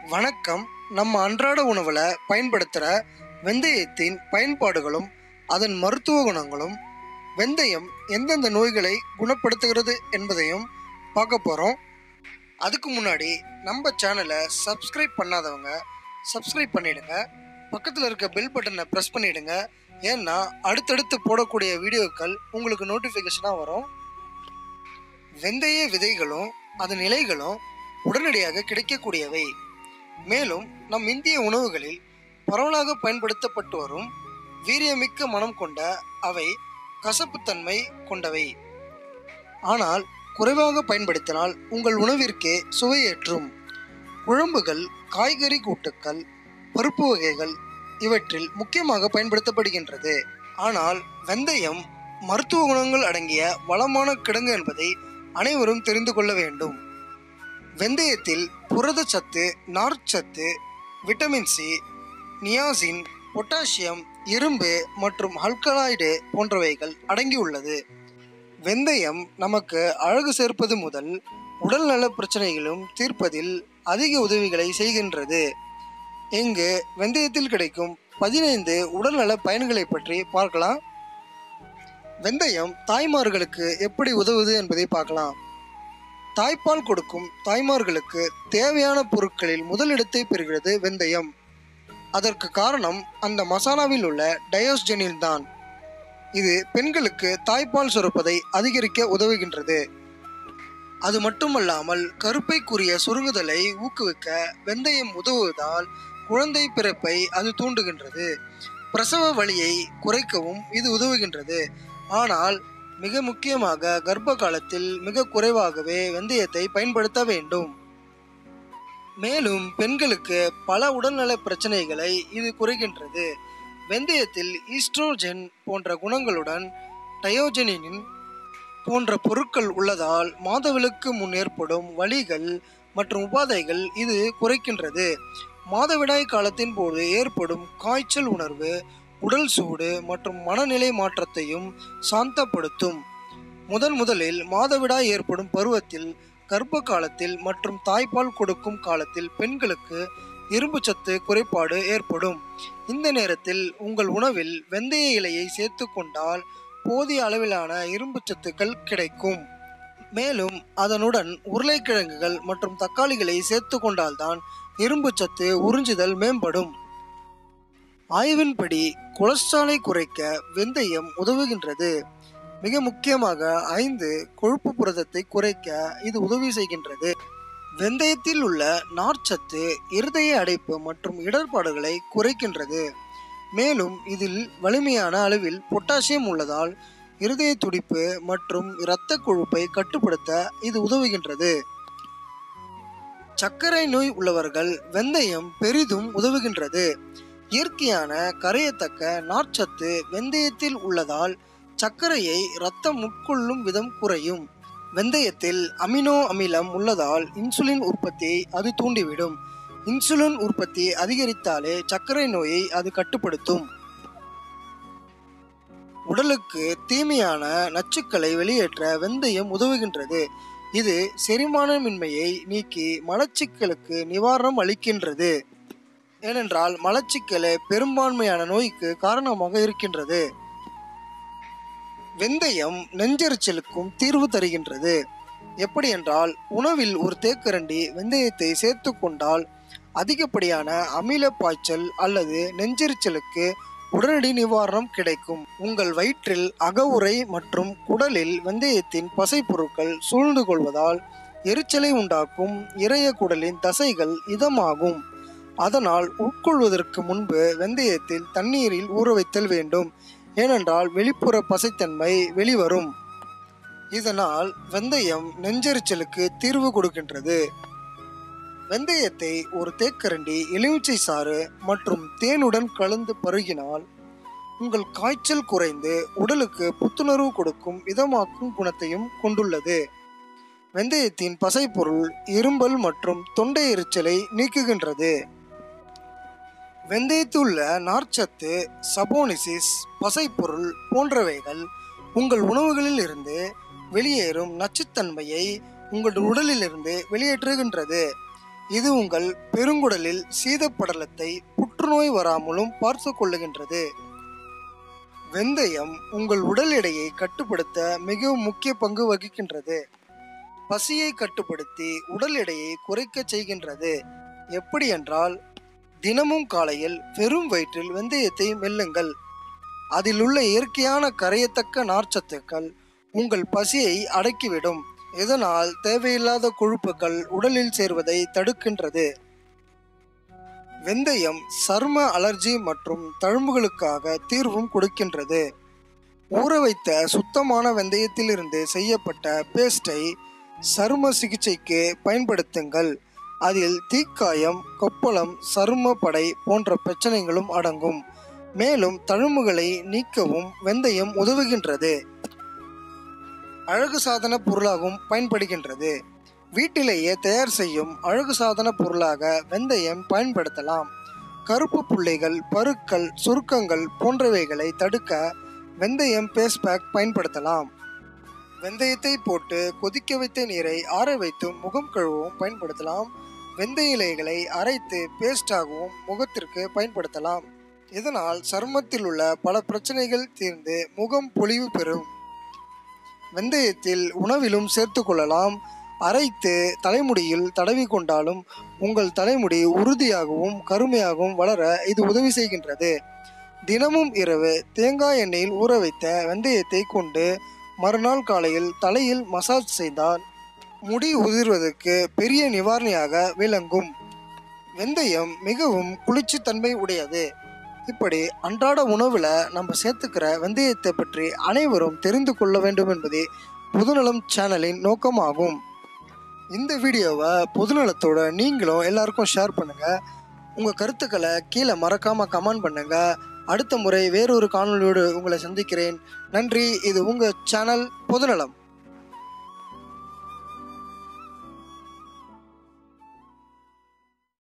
வணக்கம் நம்ம அன்றாட உணவில் பயன்படுத்துகிற வெந்தயத்தின் பயன்பாடுகளும் அதன் மருத்துவ குணங்களும் வெந்தயம் எந்தெந்த நோய்களை குணப்படுத்துகிறது என்பதையும் பார்க்க போகிறோம் அதுக்கு முன்னாடி நம்ம சேனலை சப்ஸ்கிரைப் பண்ணாதவங்க சப்ஸ்கிரைப் பண்ணிடுங்க பக்கத்தில் இருக்க பெல் பட்டனை ப்ரெஸ் பண்ணிடுங்க ஏன்னா அடுத்தடுத்து போடக்கூடிய வீடியோக்கள் உங்களுக்கு நோட்டிஃபிகேஷனாக வரும் வெந்தய விதைகளும் அதன் இலைகளும் உடனடியாக கிடைக்கக்கூடியவை மேலும் நம் இந்திய உணவுகளில் பரவலாக பயன்படுத்தப்பட்டு வரும் வீரியமிக்க மனம் கொண்ட அவை கசப்புத்தன்மை கொண்டவை ஆனால் குறைவாக பயன்படுத்தினால் உங்கள் உணவிற்கே சுவையேற்றும் குழம்புகள் காய்கறி கூட்டுக்கள் பருப்பு வகைகள் இவற்றில் முக்கியமாக பயன்படுத்தப்படுகின்றது ஆனால் வெந்தயம் மருத்துவ குணங்கள் அடங்கிய வளமான கிடங்கு என்பதை அனைவரும் தெரிந்து கொள்ள வேண்டும் வெந்தயத்தில் புரதச்சத்து நார்ச்சத்து விட்டமின் சி நியாசின் பொட்டாசியம் இரும்பு மற்றும் அல்கலாய்டு போன்றவைகள் அடங்கியுள்ளது வெந்தயம் நமக்கு அழகு சேர்ப்பது முதல் உடல்நல பிரச்சனைகளும் தீர்ப்பதில் அதிக உதவிகளை செய்கின்றது இங்கு வெந்தயத்தில் கிடைக்கும் பதினைந்து உடல்நல பயன்களை பற்றி பார்க்கலாம் வெந்தயம் தாய்மார்களுக்கு எப்படி உதவுது என்பதை பார்க்கலாம் தாய்ப்பால் கொடுக்கும் தாய்மார்களுக்கு தேவையான பொருட்களில் முதலிடத்தை பெறுகிறது வெந்தயம் அதற்கு காரணம் அந்த மசாலாவில் உள்ள டயோஸ்ஜெனில் தான் இது பெண்களுக்கு தாய்ப்பால் சுரப்பதை அதிகரிக்க உதவுகின்றது அது மட்டுமல்லாமல் கருப்பைக்குரிய சுருங்குதலை ஊக்குவிக்க வெந்தயம் உதவுவதால் குழந்தை பிறப்பை அது தூண்டுகின்றது பிரசவ வலியை குறைக்கவும் இது உதவுகின்றது ஆனால் மிக முக்கியமாக கர்ப்ப காலத்தில் மிக குறைவாகவே வெந்தயத்தை பயன்படுத்த வேண்டும் மேலும் பெண்களுக்கு பல உடல்நல பிரச்சனைகளை இது குறைகின்றது வெந்தயத்தில் ஈஸ்ட்ரோஜென் போன்ற குணங்களுடன் டயோஜெனின் போன்ற பொருட்கள் உள்ளதால் மாதவிலக்கு முன் ஏற்படும் வலிகள் மற்றும் உபாதைகள் இது குறைக்கின்றது மாதவிடாய் காலத்தின் போது ஏற்படும் காய்ச்சல் உணர்வு உடல் சூடு மற்றும் மனநிலை மாற்றத்தையும் சாந்தப்படுத்தும் முதன் முதலில் மாதவிடாய் ஏற்படும் பருவத்தில் கர்ப்ப காலத்தில் மற்றும் தாய்ப்பால் கொடுக்கும் காலத்தில் பெண்களுக்கு இரும்புச்சத்து குறைபாடு ஏற்படும் இந்த நேரத்தில் உங்கள் உணவில் வெந்தய இலையை சேர்த்து கொண்டால் போதிய அளவிலான இரும்புச்சத்துக்கள் கிடைக்கும் மேலும் அதனுடன் உருளைக்கிழங்குகள் மற்றும் தக்காளிகளை சேர்த்து கொண்டால்தான் இரும்புச்சத்து உறிஞ்சுதல் மேம்படும் ஆய்வின்படி கொலஸ்ட்ராலை குறைக்க வெந்தயம் உதவுகின்றது மிக முக்கியமாக ஐந்து கொழுப்பு புரதத்தை குறைக்க இது உதவி செய்கின்றது வெந்தயத்தில் உள்ள நார்ச்சத்து இருதய அடைப்பு மற்றும் இடர்பாடுகளை குறைக்கின்றது மேலும் இதில் வலிமையான அளவில் பொட்டாசியம் உள்ளதால் இருதய துடிப்பு மற்றும் இரத்த கொழுப்பை கட்டுப்படுத்த இது உதவுகின்றது சர்க்கரை நோய் உள்ளவர்கள் வெந்தயம் பெரிதும் உதவுகின்றது இயற்கையான கரையத்தக்க நார்ச்சத்து வெந்தயத்தில் உள்ளதால் சர்க்கரையை இரத்தம் உட்கொள்ளும் விதம் குறையும் வெந்தயத்தில் அமினோ அமிலம் உள்ளதால் இன்சுலின் உற்பத்தியை அது தூண்டிவிடும் இன்சுலின் உற்பத்தி அதிகரித்தாலே சர்க்கரை நோயை அது கட்டுப்படுத்தும் உடலுக்கு தீமையான நச்சுக்களை வெளியேற்ற வெந்தயம் உதவுகின்றது இது செரிமானமின்மையை நீக்கி மலச்சிக்கலுக்கு நிவாரணம் அளிக்கின்றது ஏனென்றால் மலச்சிக்கல் பெரும்பான்மையான நோய்க்கு காரணமாக இருக்கின்றது வெந்தயம் நெஞ்செரிச்சலுக்கும் தீர்வு தருகின்றது எப்படி என்றால் உணவில் ஒரு தேக்கரண்டி வெந்தயத்தை சேர்த்து கொண்டால் அதிகப்படியான அமில பாய்ச்சல் அல்லது நெஞ்செரிச்சலுக்கு உடனடி நிவாரணம் கிடைக்கும் உங்கள் வயிற்றில் அகவுறை மற்றும் குடலில் வெந்தயத்தின் பசை பொருட்கள் சூழ்ந்து கொள்வதால் எரிச்சலை உண்டாக்கும் இறைய குடலின் தசைகள் இதமாகும் அதனால் உட்கொள்வதற்கு முன்பு வெந்தயத்தில் தண்ணீரில் ஊற வைத்தல் வேண்டும் ஏனென்றால் வெளிப்புற பசைத்தன்மை வெளிவரும் இதனால் வெந்தயம் நெஞ்செரிச்சலுக்கு தீர்வு கொடுக்கின்றது வெந்தயத்தை ஒரு தேக்கரண்டி எலுமிச்சை சாறு மற்றும் தேனுடன் கலந்து பருகினால் உங்கள் காய்ச்சல் குறைந்து உடலுக்கு புத்துணர்வு கொடுக்கும் இதமாக்கும் குணத்தையும் கொண்டுள்ளது வெந்தயத்தின் பசைப்பொருள் இரும்பல் மற்றும் தொண்டை எரிச்சலை நீக்குகின்றது வெந்தயத்துள்ள நார்ச்சத்து சபோனிசிஸ் பசைப்பொருள் போன்றவைகள் உங்கள் உணவுகளில் இருந்து வெளியேறும் நச்சுத்தன்மையை உங்கள் உடலிலிருந்து வெளியேற்றுகின்றது இது உங்கள் பெருங்குடலில் சீதப்படலத்தை புற்றுநோய் வராமலும் பார்த்து கொள்ளுகின்றது வெந்தயம் உங்கள் உடல் எடையை கட்டுப்படுத்த மிகவும் முக்கிய பங்கு வகிக்கின்றது பசியை கட்டுப்படுத்தி உடல் எடையை குறைக்க செய்கின்றது எப்படி என்றால் தினமும் காலையில் வெறும் வயிற்றில் வெந்தயத்தை மெல்லுங்கள் அதில் உள்ள இயற்கையான கரையத்தக்க நார்ச்சத்துக்கள் உங்கள் பசியை அடக்கிவிடும் இதனால் தேவையில்லாத கொழுப்புகள் உடலில் சேர்வதை தடுக்கின்றது வெந்தயம் சர்ம அலர்ஜி மற்றும் தழும்புகளுக்காக தீர்வும் கொடுக்கின்றது ஊற வைத்த சுத்தமான வெந்தயத்திலிருந்து செய்யப்பட்ட பேஸ்டை சரும சிகிச்சைக்கு பயன்படுத்துங்கள் அதில் தீக்காயம் கொப்பளம் சரும படை போன்ற பிரச்சனைகளும் அடங்கும் மேலும் தழும்புகளை நீக்கவும் வெந்தயம் உதவுகின்றது அழகு சாதன பொருளாகவும் பயன்படுகின்றது வீட்டிலேயே தயார் செய்யும் அழகு சாதன பொருளாக வெந்தயம் பயன்படுத்தலாம் கருப்பு புள்ளிகள் பருக்கள் சுருக்கங்கள் போன்றவைகளை தடுக்க வெந்தயம் பேஸ் பேக் பயன்படுத்தலாம் வெந்தயத்தை போட்டு கொதிக்க வைத்த நீரை ஆற வைத்து முகம் கழுவவும் பயன்படுத்தலாம் வெந்தய இலைகளை அரைத்து பேஸ்டாகவும் முகத்திற்கு பயன்படுத்தலாம் இதனால் சருமத்தில் உள்ள பல பிரச்சனைகள் தீர்ந்து முகம் பொலிவு பெறும் வெந்தயத்தில் உணவிலும் சேர்த்து கொள்ளலாம் அரைத்து தலைமுடியில் தடவி கொண்டாலும் உங்கள் தலைமுடி உறுதியாகவும் கருமையாகவும் வளர இது உதவி செய்கின்றது தினமும் இரவு தேங்காய் எண்ணெயில் ஊற வைத்த வெந்தயத்தை கொண்டு மறுநாள் காலையில் தலையில் மசாஜ் செய்தால் முடி உதிர்வதற்கு பெரிய நிவாரணியாக விளங்கும் வெந்தயம் மிகவும் குளிர்ச்சித்தன்மை உடையது இப்படி அன்றாட உணவில் நம்ம சேர்த்துக்கிற வெந்தயத்தை பற்றி அனைவரும் தெரிந்து கொள்ள வேண்டும் என்பதே பொதுநலம் சேனலின் நோக்கமாகும் இந்த வீடியோவை பொதுநலத்தோட நீங்களும் எல்லாருக்கும் ஷேர் பண்ணுங்கள் உங்கள் கருத்துக்களை கீழே மறக்காமல் கமெண்ட் பண்ணுங்கள் அடுத்த முறை வேறொரு காணொலியோடு உங்களை சந்திக்கிறேன் நன்றி இது உங்கள் சேனல் பொதுநலம்